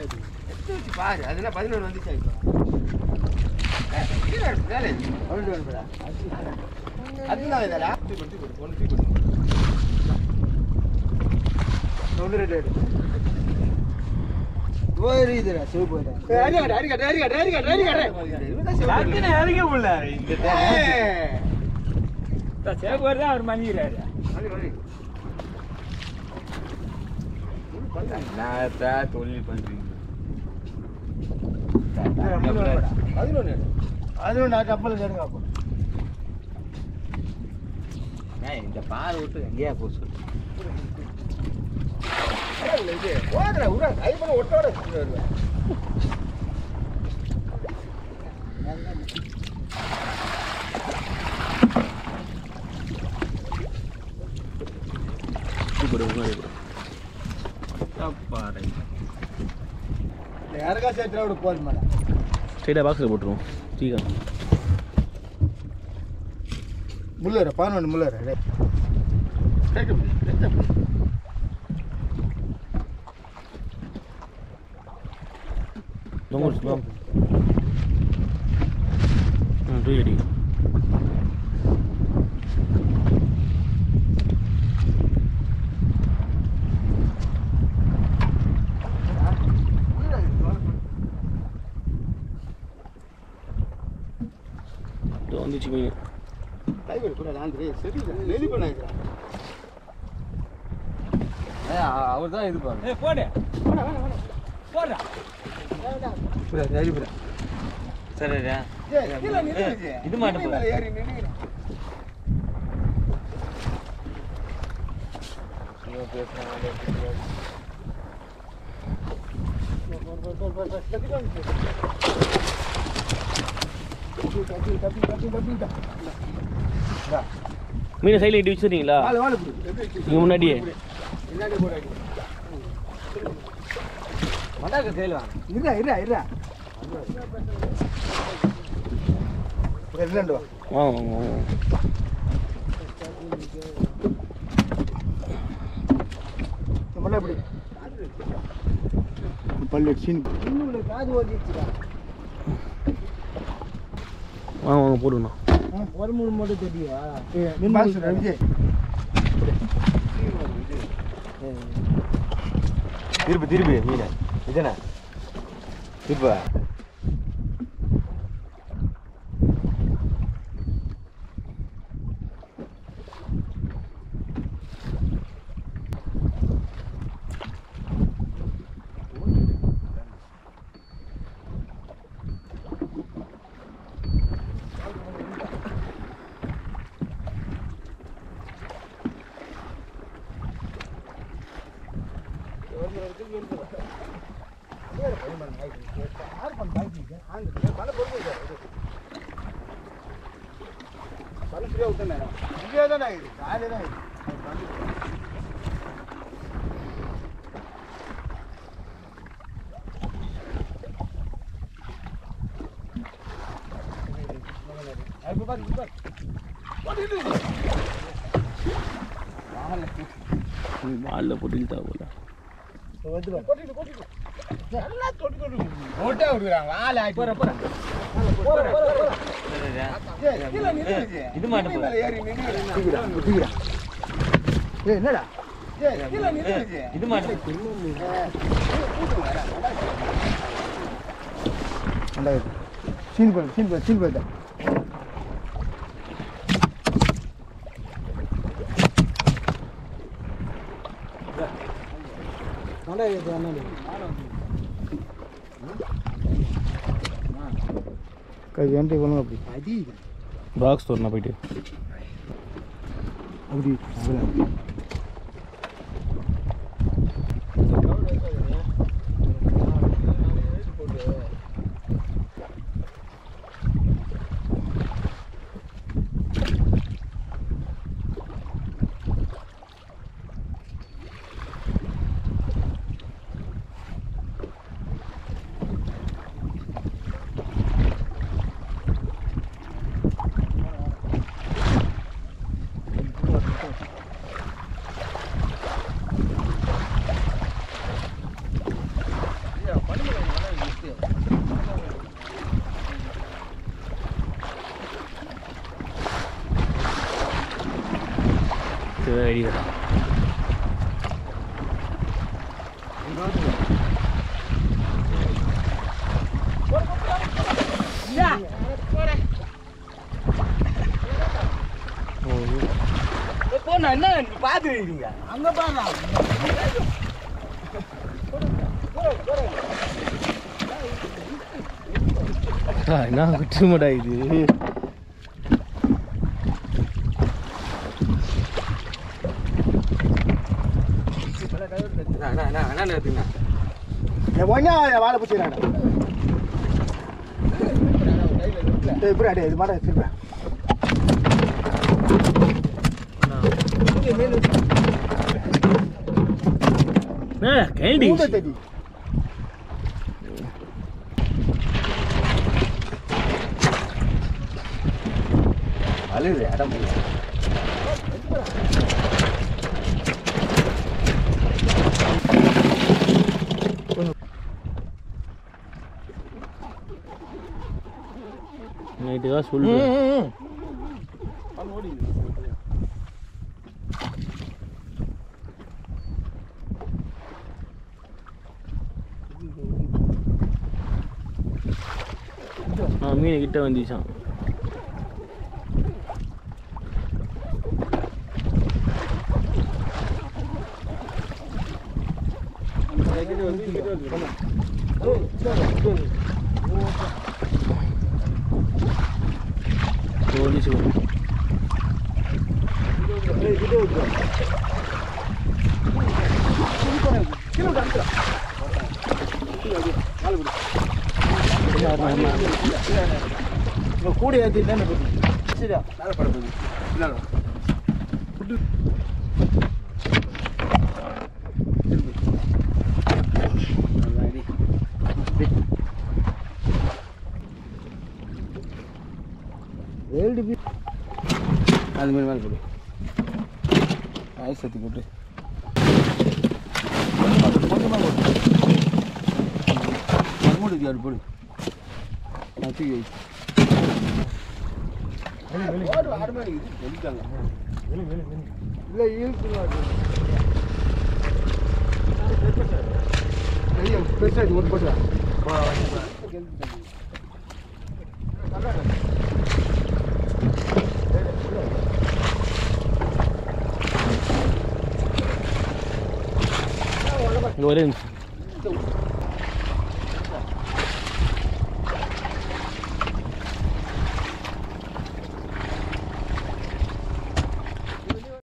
எடுத்து வச்சு பாரு அதெல்லாம் பதினொன்று வந்துச்சா இப்போ ஏய், கீழே இருக்கு, மேலே இருக்கு. கொண்டு வந்து பாரு. அதுதான் இதடா. தூக்கி போடு, தூக்கி போடு, ஒண்ணு தூக்கி போடு. ஒண்ணு ரெண்டு எடு. போயிரு இதுடா சிவப்பு ஏய், அடிக்காத, அடிக்காத, அடிக்காத, அடிக்காத, அடிக்காத. இவன்தான் சிவப்பு டக்குன்னு இறங்க முடியல இந்த ஏய். சேவர் தான் அவர் மன்னிக்கிறாரு வலி, வலி. நான் தொழில் பண்றீங்க பதினொன்று எடு. அது ஒன்று கப்பல் எடுங்க அப்போ இந்த பால் விட்டு எங்கேயா போச்சு ஏய், இது, போதுடா, விட்றா, கை பண்ண ஒட்டோட எடுத்துட்டு வருவேன். யாருக்கா சேர்த்து விட போதும் மேடம் ஸ்ட்ரைட்டாக பாக்ஸில் போட்டுருவோம் சீக்கிரம் முள்ளேற பதினொன்று முள்ளேற டேய். ரைட்டு பிடி, ரைட்டு பிடி. தொங்க ம் தூக்கி அடி இதோ வந்துச்சு மீன் கை கொடு, கூட லாந்துரு, சரிடா, நெளி பண்ணாதடா. அவர் தான் இது பாரு போடா, போடா. புரியா சரி புரியா சரிடா ஏய், கீழே நில்லு இது. இது மாட்டு நில்லு மேலே ஏறி நில்லு. மீனை சைடில் இட்டி வச்சுருந்தீங்களா வாழு, வாழு பிடி. இங்கே முன்னாடியே பின்னாடி போடு அடி. மண்டாக்க கையில் வாங்க இருடா இருடா இருடா ரெண்டு வாங்க வாங்க வாங்க முள்ள எப்படி பல்லு சீன் இன்னும் காது ஓடிச்சுடா வாங்க வாங்க போடுங்கண்ணா ஒரு மூணு மட்டும் தெரியா விஜய் திருப்பி திருப்பி மீன் இதுனா திருப்ப இங்கே தானே இது காலையில் தான் இது வாலில் போட்டு இழுத்தா போல ஓட்டா விடுறான், வாழை ஆக்கி. ஏய், கீழே நில்லு இது. இது மாட்டு நில்லு மேலே ஏறி நில்லு. ஏய் என்னடா ஏய், கீழே நில்லு இது. இது மாட்டு நல்லா இருக்கு சீன் பண்ணு சீன் பண்ணு சீன் பண்ணு நல்லா இருக்கு அண்ணா கை என்ட்ரி பண்ணுங்க அப்படி அடி பாக்ஸ் தோறணும் போயிட்டு அப்படி அப்படி ஐடி கடா போன என்ன பார்த்து இருக்கீங்க அங்க பாரு என்ன குற்றமடா இது என்ன என்ன என்ன எடுத்துங்க ஒன்னா வாழை பிடிச்சிடா இப்படி அடே இது மாட திரும்ப கேள்வி மூட்டை தடி அழுகுது இடம் நைட்டுக்காக சொல்லு ஆ மீன் கிட்ட வந்துச்சான் வந்துச்சு கூட ஏற்றி என்ன சரியா மேலே பட போகுது பின்னால் வா. வேல்டு பி அது மாதிரி மேலே போடு ஐஸ் சத்தி போட்டு கொஞ்சமாக போடு மூடு அப்படி போடு நான் தூக்கி வை ஓடு, ஆடு மாதிரி இருக்குது. வெளிக்கால. இல்லை இழுத்து பெருசாக ஒரு போட்டு இங்கே ஒரே நிமிஷம்